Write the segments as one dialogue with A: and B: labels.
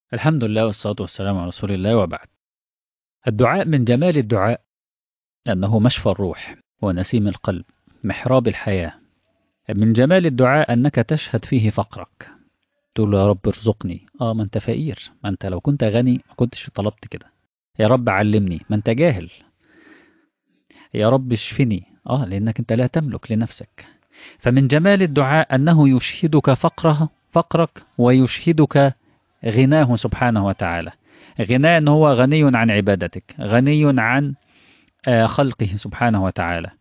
A: الحمد لله والصلاة والسلام على رسول الله وبعد الدعاء من جمال الدعاء أنه مشفى الروح ونسيم القلب محراب الحياة من جمال الدعاء أنك تشهد فيه فقرك تقول له يا رب ارزقني اه ما انت فقير ما انت لو كنت غني ما كنتش طلبت كده يا رب علمني ما انت جاهل يا رب اشفني اه لانك انت لا تملك لنفسك فمن جمال الدعاء انه يشهدك فقره فقرك ويشهدك غناه سبحانه وتعالى غناه ان هو غني عن عبادتك غني عن خلقه سبحانه وتعالى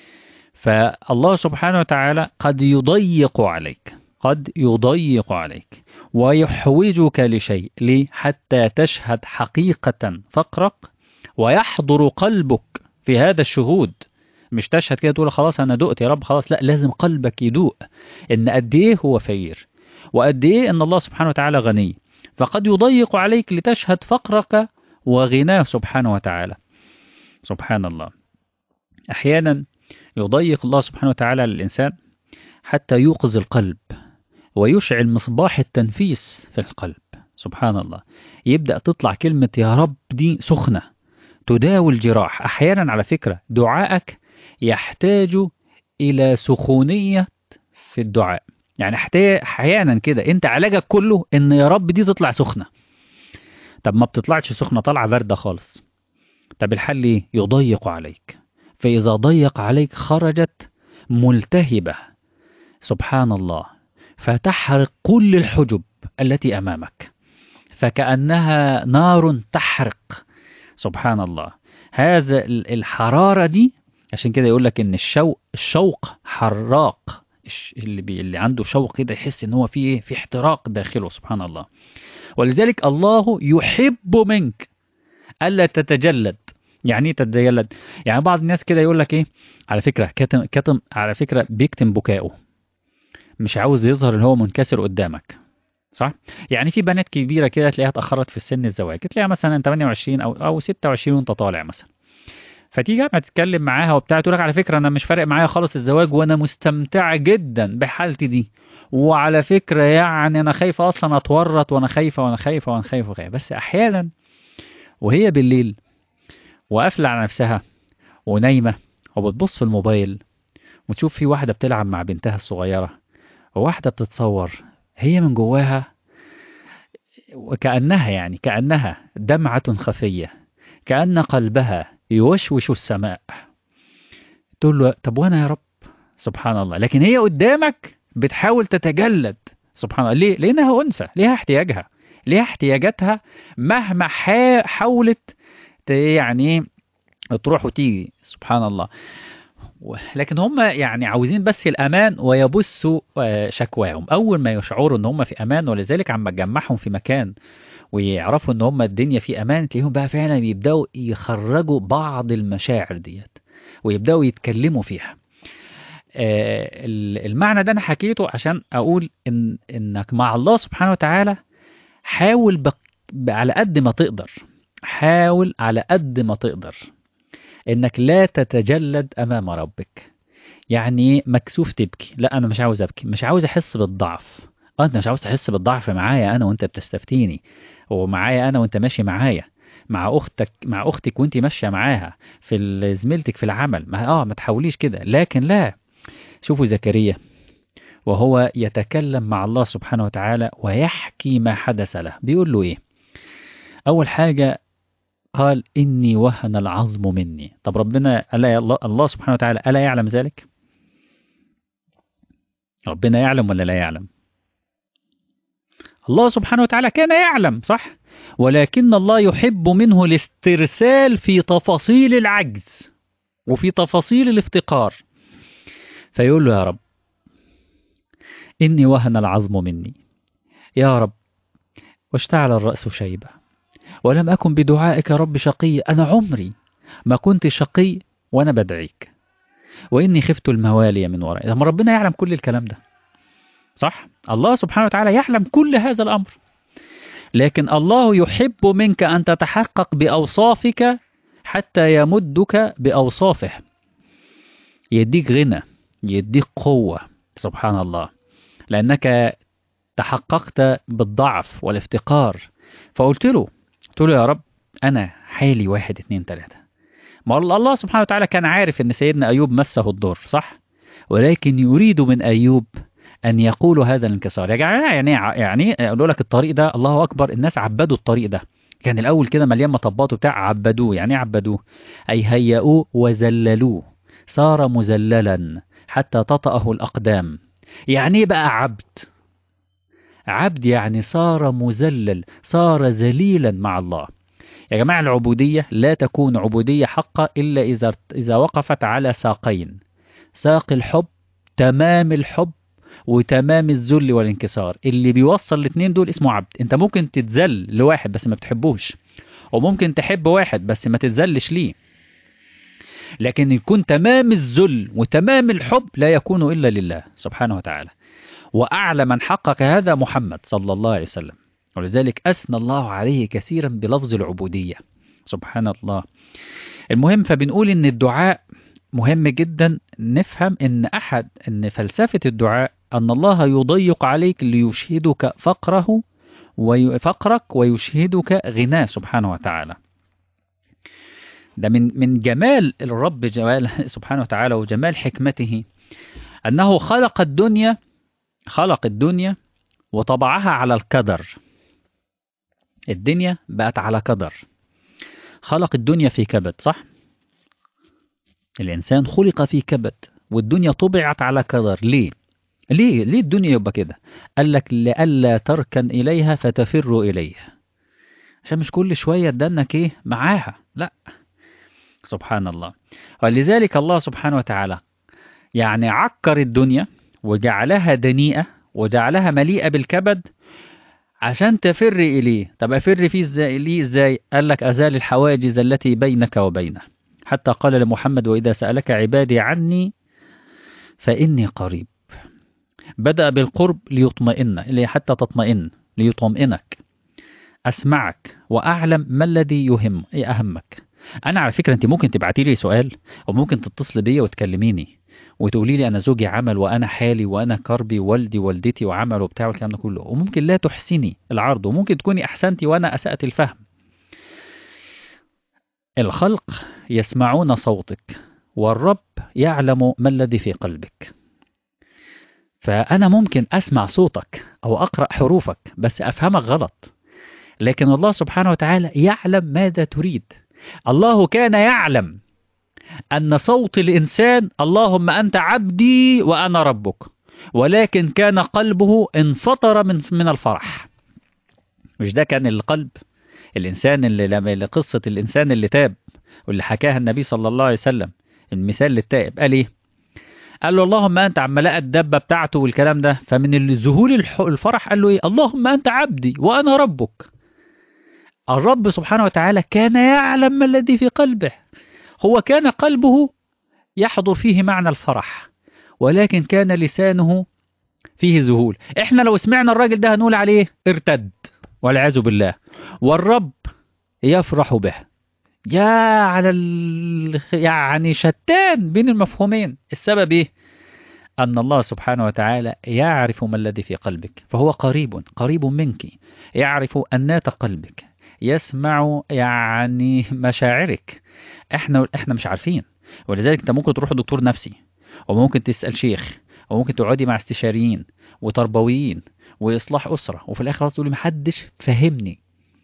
A: فالله سبحانه وتعالى قد يضيق عليك قد يضيق عليك ويحوجك لشيء حتى تشهد حقيقة فقرك ويحضر قلبك في هذا الشهود مش تشهد كده تقول خلاص انا دقت يا رب خلاص لا لازم قلبك يدوق ان قد ايه هو فقير وقد ايه ان الله سبحانه وتعالى غني فقد يضيق عليك لتشهد فقرك وغناه سبحانه وتعالى سبحان الله احيانا يضيق الله سبحانه وتعالى للانسان حتى يوقظ القلب ويشعل مصباح التنفيس في القلب سبحان الله يبدأ تطلع كلمة يا رب دي سخنة تداوي الجراح أحيانا على فكرة دعائك يحتاج إلى سخونية في الدعاء يعني أحيانا كده أنت علاجك كله إن يا رب دي تطلع سخنة طب ما بتطلعش سخنة طالعة باردة خالص طب الحل إيه؟ يضيق عليك فإذا ضيق عليك خرجت ملتهبة سبحان الله فتحرق كل الحجب التي أمامك فكأنها نار تحرق سبحان الله هذا الحرارة دي عشان كده يقول لك ان الشوق الشوق حراق اللي, بي اللي عنده شوق كده يحس ان هو في ايه في احتراق داخله سبحان الله ولذلك الله يحب منك الا تتجلد يعني ايه تتجلد يعني بعض الناس كده يقول لك ايه على فكره كاتم كاتم على فكره بيكتم بكائه مش عاوز يظهر ان هو منكسر قدامك صح يعني في بنات كبيره كده تلاقيها اتاخرت في السن الزواج تلاقيها مثلا 28 او او 26 وانت طالع مثلا فتيجي ما تتكلم معاها وبتاع تقول لك على فكره انا مش فارق معايا خالص الزواج وانا مستمتعه جدا بحالتي دي وعلى فكره يعني انا خايفه اصلا اتورط وانا خايفه وانا خايفه وانا خايفه وخايفه بس احيانا وهي بالليل وقافله على نفسها ونايمه وبتبص في الموبايل وتشوف في واحده بتلعب مع بنتها الصغيره وواحدة بتتصور هي من جواها وكأنها يعني كأنها دمعة خفية كأن قلبها يوشوش السماء تقول له طب وانا يا رب سبحان الله لكن هي قدامك بتحاول تتجلد سبحان الله ليه؟ لأنها أنثى ليها احتياجها ليها احتياجاتها مهما حاولت يعني تروح وتيجي سبحان الله لكن هم يعني عاوزين بس الامان ويبثوا شكواهم اول ما يشعروا ان هم في امان ولذلك عم تجمعهم في مكان ويعرفوا ان هم الدنيا في امان تلاقيهم بقى فعلا بيبداوا يخرجوا بعض المشاعر ديت ويبداوا يتكلموا فيها المعنى ده انا حكيته عشان اقول ان انك مع الله سبحانه وتعالى حاول بق... على قد ما تقدر حاول على قد ما تقدر انك لا تتجلد امام ربك يعني مكسوف تبكي لا انا مش عاوز ابكي مش عاوز احس بالضعف اه انت مش عاوز تحس بالضعف معايا انا وانت بتستفتيني ومعايا انا وانت ماشي معايا مع اختك مع اختك وانت ماشيه معاها في زميلتك في العمل ما اه ما تحاوليش كده لكن لا شوفوا زكريا وهو يتكلم مع الله سبحانه وتعالى ويحكي ما حدث له بيقول له ايه اول حاجه قال إني وهن العظم مني طب ربنا ألا الله سبحانه وتعالى ألا يعلم ذلك ربنا يعلم ولا لا يعلم الله سبحانه وتعالى كان يعلم صح ولكن الله يحب منه الاسترسال في تفاصيل العجز وفي تفاصيل الافتقار فيقول له يا رب إني وهن العظم مني يا رب واشتعل الرأس شيبة ولم أكن بدعائك رب شقي أنا عمري ما كنت شقي وأنا بدعيك وإني خفت الموالي من ورائي لما ربنا يعلم كل الكلام ده صح الله سبحانه وتعالى يعلم كل هذا الأمر لكن الله يحب منك أن تتحقق بأوصافك حتى يمدك بأوصافه يديك غنى يديك قوة سبحان الله لأنك تحققت بالضعف والافتقار فقلت له قلت له يا رب انا حالي واحد اتنين تلاته ما الله سبحانه وتعالى كان عارف ان سيدنا ايوب مسه الضر صح ولكن يريد من ايوب ان يقول هذا الانكسار يا جماعه يعني يعني اقول لك الطريق ده الله اكبر الناس عبدوا الطريق ده كان الاول كده مليان مطبات وبتاع عبدوه يعني ايه عبدوه اي هيئوه وذللوه صار مذللا حتى تطأه الاقدام يعني ايه بقى عبد عبد يعني صار مذلل صار ذليلا مع الله يا جماعة العبودية لا تكون عبودية حقة إلا إذا إذا وقفت على ساقين ساق الحب تمام الحب وتمام الذل والانكسار اللي بيوصل الاثنين دول اسمه عبد انت ممكن تتذل لواحد بس ما بتحبوش وممكن تحب واحد بس ما تتذلش ليه لكن يكون تمام الذل وتمام الحب لا يكون إلا لله سبحانه وتعالى وأعلى من حقق هذا محمد صلى الله عليه وسلم ولذلك أثنى الله عليه كثيرا بلفظ العبودية سبحان الله المهم فبنقول إن الدعاء مهم جدا نفهم إن أحد إن فلسفة الدعاء أن الله يضيق عليك ليشهدك فقره وفقرك ويشهدك غناه سبحانه وتعالى ده من من جمال الرب جمال سبحانه وتعالى وجمال حكمته أنه خلق الدنيا خلق الدنيا وطبعها على القدر الدنيا بقت على قدر خلق الدنيا في كبد صح الإنسان خلق في كبد والدنيا طبعت على قدر ليه ليه ليه الدنيا يبقى كده قال لك لئلا تركن إليها فتفر إليها عشان مش كل شوية تدنك إيه معاها لا سبحان الله ولذلك الله سبحانه وتعالى يعني عكر الدنيا وجعلها دنيئة وجعلها مليئة بالكبد عشان تفر إليه طب أفر فيه ازاي ليه ازاي قال لك أزال الحواجز التي بينك وبينه حتى قال لمحمد وإذا سألك عبادي عني فإني قريب بدأ بالقرب ليطمئن اللي حتى تطمئن ليطمئنك أسمعك وأعلم ما الذي يهم أهمك أنا على فكرة أنت ممكن تبعتي لي سؤال أو ممكن تتصل بيا وتكلميني وتقولي لي أنا زوجي عمل وأنا حالي وأنا كربي والدي والدتي وعمل وبتاع والكلام ده كله وممكن لا تحسني العرض وممكن تكوني أحسنتي وأنا أسأت الفهم الخلق يسمعون صوتك والرب يعلم ما الذي في قلبك فأنا ممكن أسمع صوتك أو أقرأ حروفك بس أفهمك غلط لكن الله سبحانه وتعالى يعلم ماذا تريد الله كان يعلم أن صوت الإنسان اللهم أنت عبدي وأنا ربك ولكن كان قلبه انفطر من من الفرح مش ده كان القلب الإنسان اللي لما قصة الإنسان اللي تاب واللي حكاها النبي صلى الله عليه وسلم المثال للتائب قال إيه قال له اللهم أنت عم لقى الدبة بتاعته والكلام ده فمن الذهول الفرح قال له إيه اللهم أنت عبدي وأنا ربك الرب سبحانه وتعالى كان يعلم ما الذي في قلبه هو كان قلبه يحضر فيه معنى الفرح ولكن كان لسانه فيه ذهول احنا لو سمعنا الراجل ده هنقول عليه ارتد والعياذ بالله والرب يفرح به يا على ال... يعني شتان بين المفهومين السبب ايه أن الله سبحانه وتعالى يعرف ما الذي في قلبك فهو قريب قريب منك يعرف أنات قلبك يسمع يعني مشاعرك احنا احنا مش عارفين ولذلك انت ممكن تروح لدكتور نفسي وممكن تسأل شيخ وممكن تقعدي مع استشاريين وتربويين وإصلاح أسرة وفي الآخر تقولي محدش فهمني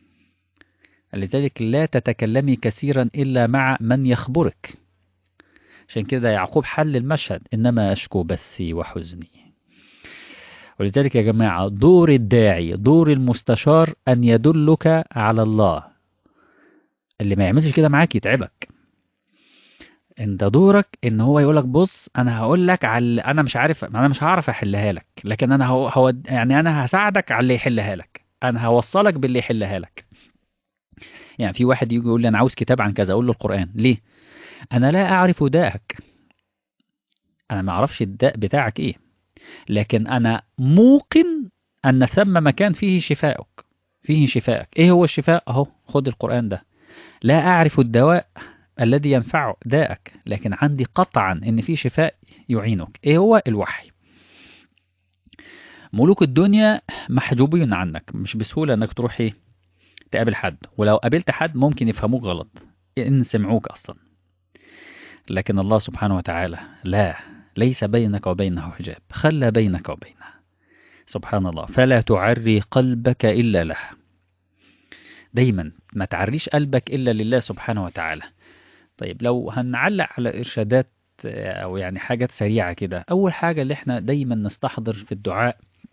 A: لذلك لا تتكلمي كثيرا إلا مع من يخبرك عشان كده يعقوب حل المشهد إنما أشكو بثي وحزني ولذلك يا جماعة دور الداعي دور المستشار أن يدلك على الله اللي ما يعملش كده معاك يتعبك انت دورك ان هو يقولك بص انا هقول لك على انا مش عارف انا مش هعرف احلها لك لكن انا هو, هو يعني انا هساعدك على اللي يحلها لك انا هوصلك باللي يحلها لك يعني في واحد يجي يقول لي انا عاوز كتاب عن كذا اقول له القران ليه انا لا اعرف داءك انا ما اعرفش الداء بتاعك ايه لكن انا موقن ان ثم مكان فيه شفاءك فيه شفاءك ايه هو الشفاء اهو خد القران ده لا اعرف الدواء الذي ينفع داءك لكن عندي قطعا ان في شفاء يعينك ايه هو الوحي ملوك الدنيا محجوبين عنك مش بسهوله انك تروح ايه تقابل حد ولو قابلت حد ممكن يفهموك غلط إن سمعوك أصلا لكن الله سبحانه وتعالى لا ليس بينك وبينه حجاب خلى بينك وبينه سبحان الله فلا تعري قلبك إلا له دايما ما تعريش قلبك إلا لله سبحانه وتعالى طيب لو هنعلق على إرشادات أو يعني حاجات سريعة كده أول حاجة اللي احنا دايما نستحضر في الدعاء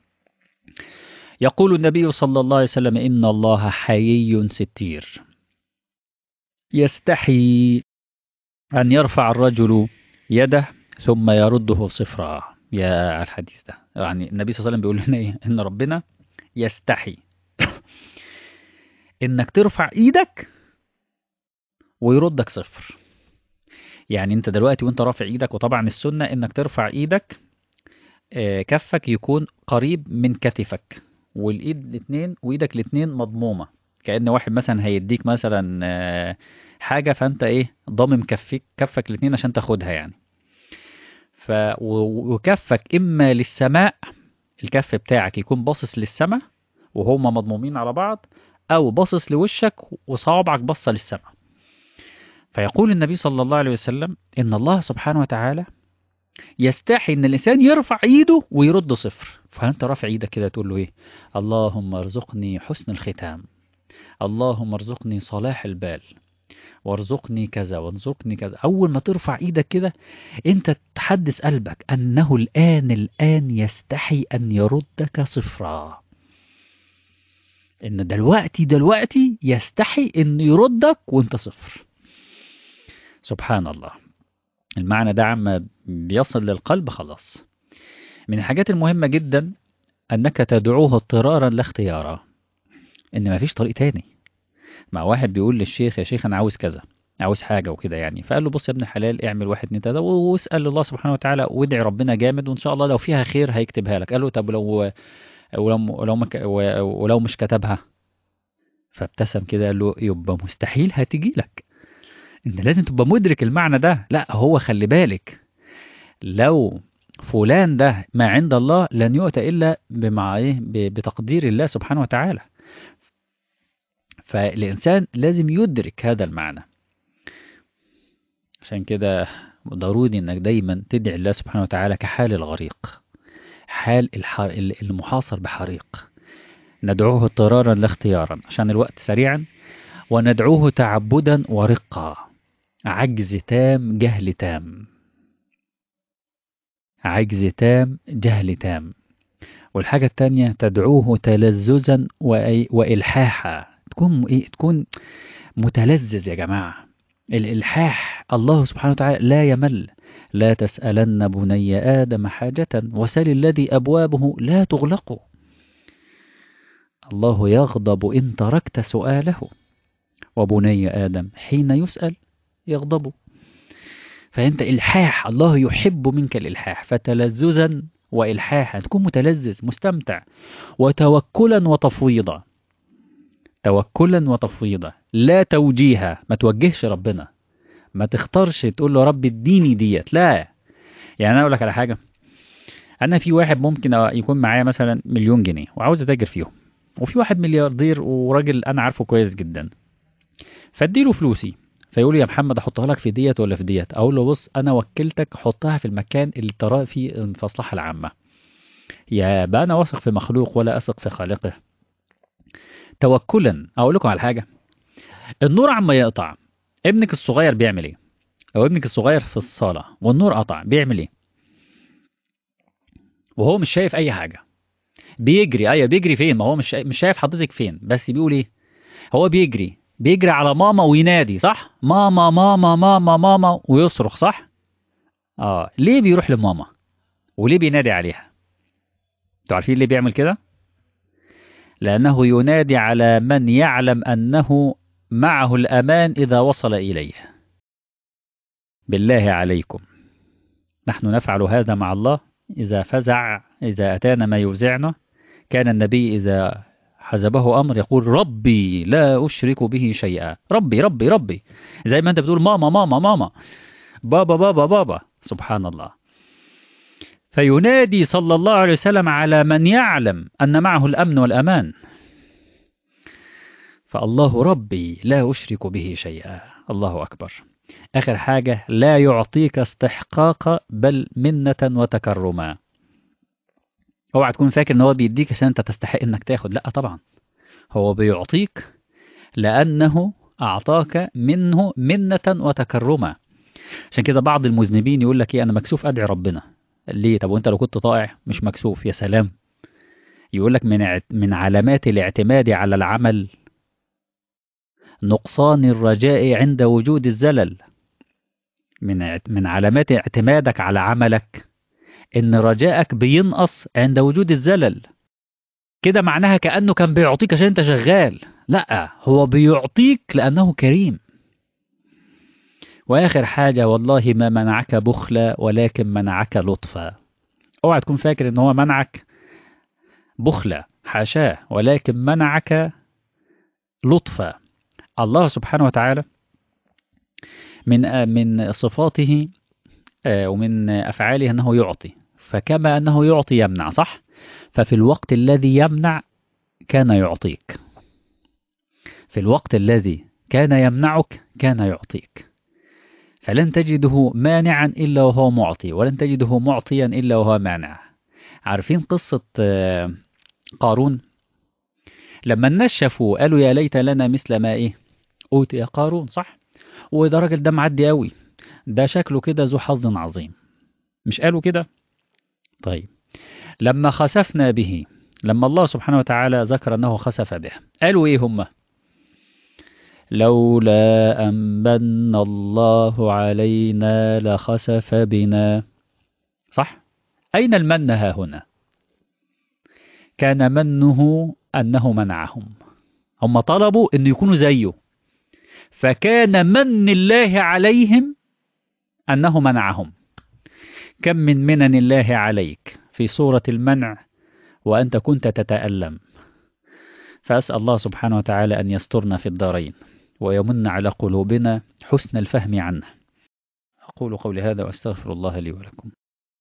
A: يقول النبي صلى الله عليه وسلم إن الله حيي ستير يستحي أن يرفع الرجل يده ثم يرده صفرا يا الحديث ده يعني النبي صلى الله عليه وسلم بيقول لنا إيه إن ربنا يستحي إنك ترفع إيدك ويردك صفر يعني انت دلوقتي وانت رافع ايدك وطبعا السنة انك ترفع ايدك كفك يكون قريب من كتفك والايد الاثنين وايدك الاثنين مضمومة كأن واحد مثلا هيديك مثلا حاجة فانت ايه ضامم كفك كفك الاثنين عشان تاخدها يعني ف وكفك اما للسماء الكف بتاعك يكون باصص للسماء وهما مضمومين على بعض او باصص لوشك وصوابعك باصه للسماء فيقول النبي صلى الله عليه وسلم إن الله سبحانه وتعالى يستحي إن الإنسان يرفع إيده ويرد صفر فأنت رافع إيدك كده تقول له إيه اللهم ارزقني حسن الختام اللهم ارزقني صلاح البال وارزقني كذا وارزقني كذا أول ما ترفع إيدك كده أنت تحدث قلبك أنه الآن الآن يستحي أن يردك صفرا إن دلوقتي دلوقتي يستحي أن يردك وأنت صفر سبحان الله المعنى ده عما بيصل للقلب خلاص من الحاجات المهمة جدا أنك تدعوه اضطرارا لا اختيارا إن مفيش طريق تاني مع واحد بيقول للشيخ يا شيخ أنا عاوز كذا عاوز حاجة وكده يعني فقال له بص يا ابن الحلال اعمل واحد اتنين تلاته واسأل الله سبحانه وتعالى وادعي ربنا جامد وإن شاء الله لو فيها خير هيكتبها لك قال له طب لو ولو ولو, مك ولو مش كتبها فابتسم كده قال له يبقى مستحيل هتجي لك انت لازم تبقى مدرك المعنى ده لا هو خلي بالك لو فلان ده ما عند الله لن يؤتى الا بمع ايه بتقدير الله سبحانه وتعالى فالانسان لازم يدرك هذا المعنى عشان كده ضروري انك دايما تدعي الله سبحانه وتعالى كحال الغريق حال المحاصر بحريق ندعوه اضطرارا لا اختيارا عشان الوقت سريعا وندعوه تعبدا ورقا عجز تام جهل تام عجز تام جهل تام والحاجة التانية تدعوه تلذذا وإلحاحا تكون إيه تكون متلذذ يا جماعة الإلحاح الله سبحانه وتعالى لا يمل لا تسألن بني آدم حاجة وسل الذي أبوابه لا تغلق الله يغضب إن تركت سؤاله وبني آدم حين يسأل يغضب فأنت إلحاح الله يحب منك الإلحاح فتلذذا وإلحاحا تكون متلذذ مستمتع وتوكلا وتفويضا توكلا وتفويضا لا توجيها ما توجهش ربنا ما تختارش تقول له رب اديني ديت لا يعني انا اقول لك على حاجه انا في واحد ممكن يكون معايا مثلا مليون جنيه وعاوز اتاجر فيهم وفي واحد ملياردير وراجل انا عارفه كويس جدا فاديله فلوسي فيقول لي يا محمد احطها لك في ديت ولا في ديت اقول له بص انا وكلتك حطها في المكان اللي تراه فيه المصلحه العامه يا بقى انا واثق في مخلوق ولا اثق في خالقه توكلا اقول لكم على حاجه النور عما يقطع ابنك الصغير بيعمل ايه لو ابنك الصغير في الصاله والنور قطع بيعمل ايه وهو مش شايف اي حاجه بيجري ايوه بيجري فين ما هو مش مش شايف حضرتك فين بس بيقول ايه هو بيجري بيجري على ماما وينادي صح ماما ماما ماما ماما ويصرخ صح اه ليه بيروح لماما وليه بينادي عليها انتوا عارفين ليه بيعمل كده لانه ينادي على من يعلم انه معه الامان اذا وصل اليه بالله عليكم نحن نفعل هذا مع الله اذا فزع اذا اتانا ما يوزعنا كان النبي اذا حزبه أمر يقول ربي لا أشرك به شيئا ربي ربي ربي زي ما أنت بتقول ماما ماما ماما بابا بابا بابا سبحان الله فينادي صلى الله عليه وسلم على من يعلم أن معه الأمن والأمان فالله ربي لا أشرك به شيئا الله أكبر آخر حاجة لا يعطيك استحقاق بل منة وتكرما اوعى تكون فاكر ان هو بيديك عشان انت تستحق انك تاخد لا طبعا هو بيعطيك لأنه أعطاك منه منة وتكرما عشان كده بعض المذنبين يقول لك ايه انا مكسوف ادعي ربنا ليه طب وانت لو كنت طائع مش مكسوف يا سلام يقول لك من من علامات الاعتماد على العمل نقصان الرجاء عند وجود الزلل من من علامات اعتمادك على عملك ان رجائك بينقص عند وجود الزلل كده معناها كأنه كان بيعطيك عشان انت شغال لا هو بيعطيك لأنه كريم وآخر حاجة والله ما منعك بخلا ولكن منعك لطفا اوعى تكون فاكر ان هو منعك بخلا حاشاه ولكن منعك لطفا الله سبحانه وتعالى من من صفاته ومن أفعاله أنه يعطي فكما أنه يعطي يمنع صح ففي الوقت الذي يمنع كان يعطيك في الوقت الذي كان يمنعك كان يعطيك فلن تجده مانعا إلا وهو معطي ولن تجده معطيا إلا وهو مانع عارفين قصة قارون لما الناس شافوه قالوا يا ليت لنا مثل ما إيه أوتي قارون صح وده راجل ده معدي قوي ده شكله كده ذو حظ عظيم مش قالوا كده طيب لما خسفنا به لما الله سبحانه وتعالى ذكر أنه خسف به قالوا إيه هم لولا أن الله علينا لخسف بنا صح أين المن ها هنا كان منه أنه منعهم هم طلبوا أن يكونوا زيه فكان من الله عليهم أنه منعهم كم من منن الله عليك في صورة المنع وأنت كنت تتألم فأسأل الله سبحانه وتعالى أن يسترنا في الدارين ويمن على قلوبنا حسن الفهم عنه أقول قولي هذا وأستغفر الله لي ولكم